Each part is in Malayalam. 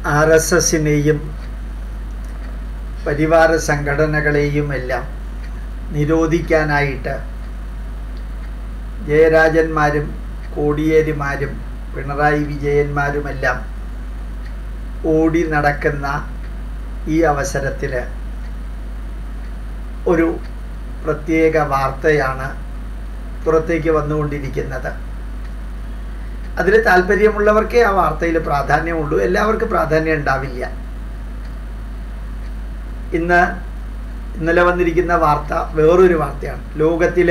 ആർ എസ് എസിനെയും പരിവാര സംഘടനകളെയും എല്ലാം നിരോധിക്കാനായിട്ട് ജയരാജന്മാരും കോടിയേരിമാരും പിണറായി വിജയന്മാരുമെല്ലാം ഓടി നടക്കുന്ന ഈ അവസരത്തിൽ ഒരു പ്രത്യേക വാർത്തയാണ് പുറത്തേക്ക് വന്നുകൊണ്ടിരിക്കുന്നത് അതിൽ താല്പര്യമുള്ളവർക്കേ ആ വാർത്തയിൽ പ്രാധാന്യമുള്ളൂ എല്ലാവർക്കും പ്രാധാന്യം ഉണ്ടാവില്ല ഇന്ന് ഇന്നലെ വന്നിരിക്കുന്ന വാർത്ത വേറൊരു വാർത്തയാണ് ലോകത്തിൽ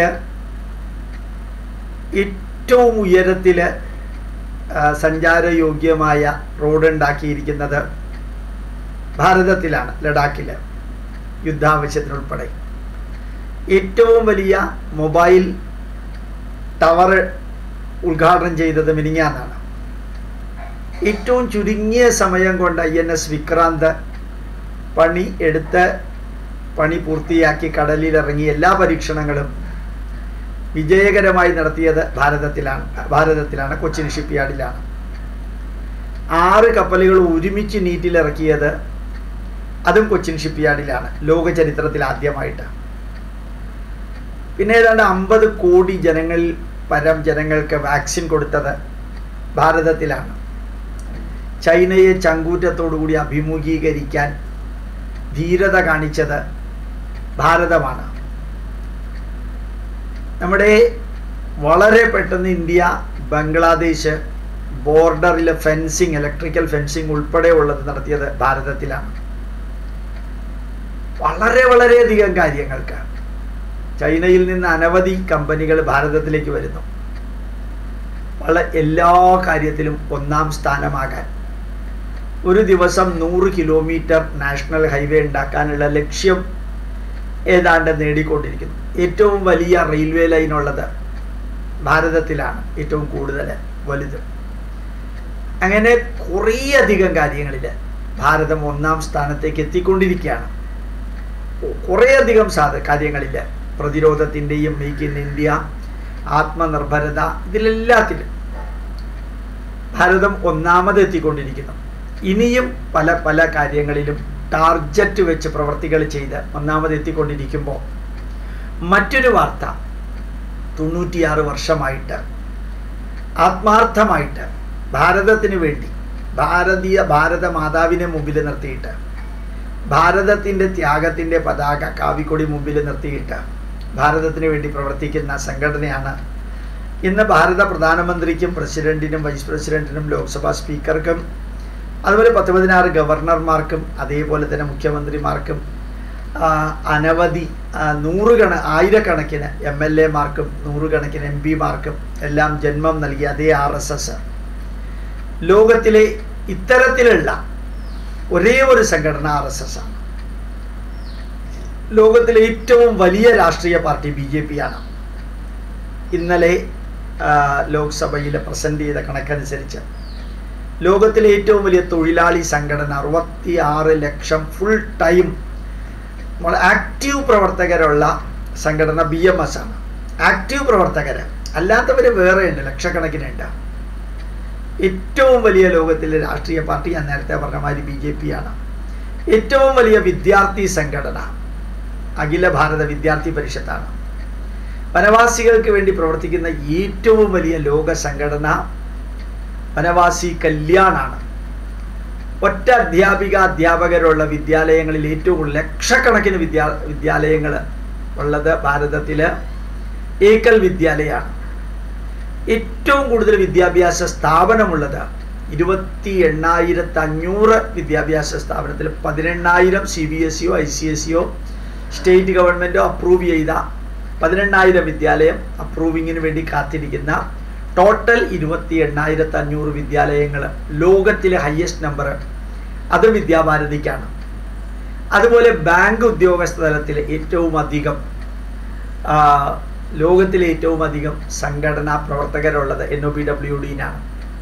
ഏറ്റവും ഉയരത്തിൽ സഞ്ചാരയോഗ്യമായ റോഡ് ഉണ്ടാക്കിയിരിക്കുന്നത് ഭാരതത്തിലാണ് ലഡാക്കിൽ യുദ്ധാവശ്യത്തിനുൾപ്പെടെ ഏറ്റവും വലിയ മൊബൈൽ ടവർ ഉദ്ഘാടനം ചെയ്തത് മിനിങ്ങാന്നാണ് ഏറ്റവും ചുരുങ്ങിയ സമയം കൊണ്ട് ഐ എൻ എസ് വിക്രാന്ത് പണി എടുത്ത് പണി പൂർത്തിയാക്കി കടലിലിറങ്ങി എല്ലാ പരീക്ഷണങ്ങളും വിജയകരമായി നടത്തിയത് ഭാരതത്തിലാണ് ഭാരതത്തിലാണ് കൊച്ചിൻ ഷിപ്പ്യാർഡിലാണ് ആറ് കപ്പലുകൾ ഒരുമിച്ച് നീറ്റിലിറക്കിയത് അതും കൊച്ചിൻ ഷിപ്പ്യാർഡിലാണ് ലോക ചരിത്രത്തിൽ ആദ്യമായിട്ട് പിന്നെ ഏതാണ്ട് അമ്പത് കോടി ജനങ്ങളിൽ പരം ജനങ്ങൾക്ക് വാക്സിൻ കൊടുത്തത് ഭാരതത്തിലാണ് ചൈനയെ ചങ്കൂറ്റത്തോടുകൂടി അഭിമുഖീകരിക്കാൻ ധീരത കാണിച്ചത് ഭാരതമാണ് നമ്മുടെ വളരെ പെട്ടെന്ന് India Bangladesh border fencing electrical fencing ഉൾപ്പെടെ ഉള്ളത് നടത്തിയത് ഭാരതത്തിലാണ് വളരെ വളരെയധികം കാര്യങ്ങൾക്ക് ചൈനയിൽ നിന്ന് അനവധി കമ്പനികൾ ഭാരതത്തിലേക്ക് വരുന്നു വള എല്ലാ കാര്യത്തിലും ഒന്നാം സ്ഥാനമാകാൻ ഒരു ദിവസം നൂറ് കിലോമീറ്റർ നാഷണൽ ഹൈവേ ഉണ്ടാക്കാനുള്ള ലക്ഷ്യം ഏതാണ്ട് നേടിക്കൊണ്ടിരിക്കുന്നു ഏറ്റവും വലിയ റെയിൽവേ ലൈൻ ഉള്ളത് ഭാരതത്തിലാണ് ഏറ്റവും കൂടുതൽ വലുത് അങ്ങനെ കുറേയധികം കാര്യങ്ങളിൽ ഭാരതം ഒന്നാം സ്ഥാനത്തേക്ക് എത്തിക്കൊണ്ടിരിക്കുകയാണ് കുറേയധികം സാധ കാര്യങ്ങളിൽ പ്രതിരോധത്തിൻ്റെയും മേക്ക് ഇൻ ഇന്ത്യ ആത്മനിർഭരത ഇതിലെല്ലാത്തിലും ഭാരതം ഒന്നാമത് എത്തിക്കൊണ്ടിരിക്കുന്നു ഇനിയും പല പല കാര്യങ്ങളിലും ടാർജറ്റ് വെച്ച് പ്രവർത്തികൾ ചെയ്ത് ഒന്നാമത് എത്തിക്കൊണ്ടിരിക്കുമ്പോൾ മറ്റൊരു വാർത്ത തൊണ്ണൂറ്റിയാറ് വർഷമായിട്ട് ആത്മാർത്ഥമായിട്ട് ഭാരതത്തിന് വേണ്ടി ഭാരതീയ ഭാരത മാതാവിനെ മുമ്പിൽ നിർത്തിയിട്ട് ഭാരതത്തിൻ്റെ ത്യാഗത്തിൻ്റെ പതാക കാവിക്കൊടി മുമ്പിൽ നിർത്തിയിട്ട് ഭാരതത്തിന് വേണ്ടി പ്രവർത്തിക്കുന്ന സംഘടനയാണ് ഇന്ന് ഭാരത പ്രധാനമന്ത്രിക്കും പ്രസിഡന്റിനും വൈസ് പ്രസിഡന്റിനും ലോക്സഭാ സ്പീക്കർക്കും അതുപോലെ പത്ത് പതിനാറ് ഗവർണർമാർക്കും അതേപോലെ തന്നെ മുഖ്യമന്ത്രിമാർക്കും അനവധി നൂറുകണ ആയിരക്കണക്കിന് എം എൽ എമാർക്കും നൂറുകണക്കിന് എം പിമാർക്കും എല്ലാം ജന്മം നൽകിയ അതേ ആർ എസ് എസ് ലോകത്തിലെ ഇത്തരത്തിലുള്ള ഒരേ ഒരു സംഘടന ആർ എസ് എസ് ആണ് ലോകത്തിലെ ഏറ്റവും വലിയ രാഷ്ട്രീയ പാർട്ടി ബി ജെ പി ആണ് ഇന്നലെ ലോക്സഭയിൽ പ്രസന്റ് ചെയ്ത കണക്കനുസരിച്ച് ലോകത്തിലെ ഏറ്റവും വലിയ തൊഴിലാളി സംഘടന അറുപത്തി ആറ് ലക്ഷം ഫുൾ ടൈം ആക്റ്റീവ് പ്രവർത്തകരുള്ള സംഘടന ബി എം എസ് ആണ് ആക്റ്റീവ് പ്രവർത്തകർ അല്ലാത്തവർ വേറെ ഉണ്ട് ലക്ഷക്കണക്കിനുണ്ട് ഏറ്റവും വലിയ ലോകത്തിലെ രാഷ്ട്രീയ പാർട്ടി ഞാൻ നേരത്തെ പറഞ്ഞ മാതിരി ബി ജെ പി ആണ് ഏറ്റവും വലിയ വിദ്യാർത്ഥി സംഘടന അഖില ഭാരത വിദ്യാർത്ഥി പരിഷത്താണ് വനവാസികൾക്ക് വേണ്ടി പ്രവർത്തിക്കുന്ന ഏറ്റവും വലിയ ലോക സംഘടന വനവാസി കല്യാണാണ് ഒറ്റ അധ്യാപിക അധ്യാപകരുള്ള വിദ്യാലയങ്ങളിൽ ഏറ്റവും കൂടുതൽ ലക്ഷക്കണക്കിന് വിദ്യാ വിദ്യാലയങ്ങൾ ഉള്ളത് ഭാരതത്തിൽ ഏക്കൽ വിദ്യാലയമാണ് ഏറ്റവും കൂടുതൽ വിദ്യാഭ്യാസ സ്ഥാപനമുള്ളത് ഇരുപത്തി എണ്ണായിരത്തി അഞ്ഞൂറ് വിദ്യാഭ്യാസ സ്ഥാപനത്തിൽ പതിനെണ്ണായിരം സി ബി എസ് സിയോ ഐ സി എസ് സിയോ സ്റ്റേറ്റ് ഗവൺമെൻറ്റോ അപ്രൂവ് ചെയ്ത പതിനെണ്ണായിരം വിദ്യാലയം അപ്രൂവിങ്ങിന് വേണ്ടി കാത്തിരിക്കുന്ന ടോട്ടൽ ഇരുപത്തി എണ്ണായിരത്തി അഞ്ഞൂറ് വിദ്യാലയങ്ങൾ ലോകത്തിലെ ഹയസ്റ്റ് നമ്പർ അത് വിദ്യാഭാരതിക്കാണ് അതുപോലെ ബാങ്ക് ഉദ്യോഗസ്ഥ തലത്തിൽ ഏറ്റവും അധികം ലോകത്തിലെ ഏറ്റവും അധികം സംഘടനാ പ്രവർത്തകരുള്ളത് എൻ ഒ പി ഡബ്ല്യു ഡിനാണ്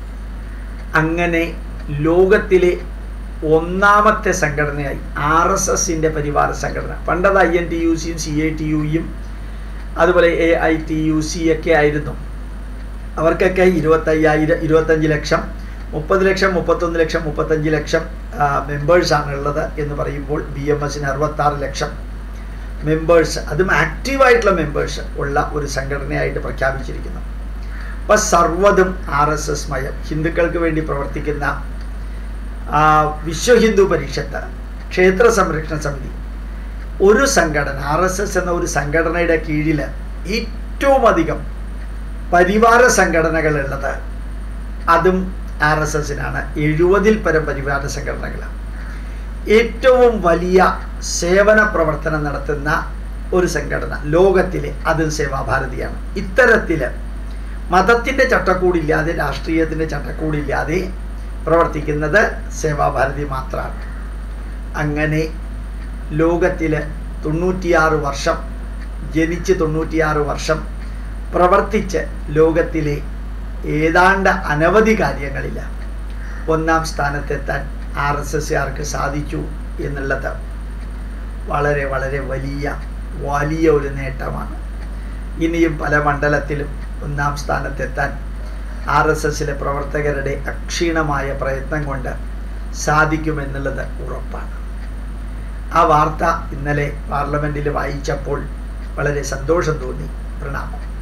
അങ്ങനെ ലോകത്തിലെ ഒന്നാമത്തെ സംഘടനയായി ആർ എസ് എസിൻ്റെ പരിവാര സംഘടന പണ്ടത് ഐ എൻ ടി യു സിയും സി ഐ ടി യുയും അതുപോലെ A I T U C ഒക്കെ ആയിരുന്നു അവർക്കൊക്കെ ഇരുപത്തയ്യായിരം ഇരുപത്തഞ്ച് ലക്ഷം മുപ്പത് ലക്ഷം മുപ്പത്തൊന്ന് ലക്ഷം മുപ്പത്തഞ്ച് ലക്ഷം മെമ്പേഴ്സാണ് ഉള്ളത് എന്ന് പറയുമ്പോൾ ബി എം എസിന് അറുപത്താറ് ലക്ഷം മെമ്പേഴ്സ് അതും ആക്റ്റീവായിട്ടുള്ള മെമ്പേഴ്സ് ഉള്ള ഒരു സംഘടനയായിട്ട് പ്രഖ്യാപിച്ചിരിക്കുന്നു അപ്പം സർവ്വതും ആർ എസ് എസ് മയം ഹിന്ദുക്കൾക്ക് വേണ്ടി പ്രവർത്തിക്കുന്ന ആ, വിശ്വ ഹിന്ദു പരിഷത്ത് ക്ഷേത്ര സംരക്ഷണ സമിതി ഒരു സംഘടന ആർ എസ് എസ് എന്ന ഒരു സംഘടനയുടെ കീഴിൽ ഏറ്റവും അധികം പരിവാര സംഘടനകളുള്ളത് അതും ആർ എസ് എസിനാണ് എഴുപതിൽ പരം പരിവാര സംഘടനകളാണ് ഏറ്റവും വലിയ സേവന പ്രവർത്തനം നടത്തുന്ന ഒരു സംഘടന ലോകത്തിലെ അതും സേവാഭാരതിയാണ് ഇത്തരത്തിൽ മതത്തിൻ്റെ ചട്ടക്കൂടില്ലാതെ രാഷ്ട്രീയത്തിൻ്റെ ചട്ടക്കൂടില്ലാതെ പ്രവർത്തിക്കുന്നത് സേവാഭാരതി മാത്രമാണ് അങ്ങനെ ലോകത്തിൽ തൊണ്ണൂറ്റിയാറ് വർഷം ജനിച്ച് തൊണ്ണൂറ്റിയാറ് വർഷം പ്രവർത്തിച്ച് ലോകത്തിലെ ഏതാണ്ട് അനവധി കാര്യങ്ങളിൽ ഒന്നാം സ്ഥാനത്തെത്താൻ ആർ എസ് എസ്സുകാർക്ക് സാധിച്ചു എന്നുള്ളത് വളരെ വളരെ വലിയ വലിയ ഒരു നേട്ടമാണ് ഇനിയും പല മണ്ഡലത്തിലും ഒന്നാം സ്ഥാനത്തെത്താൻ ആർ എസ് എസിലെ പ്രവർത്തകരുടെ അക്ഷീണമായ പ്രയത്നം കൊണ്ട് സാധിക്കുമെന്നുള്ളത് ഉറപ്പാണ് ആ വാർത്ത ഇന്നലെ പാർലമെൻറ്റിൽ വായിച്ചപ്പോൾ വളരെ സന്തോഷം തോന്നി പ്രണാമം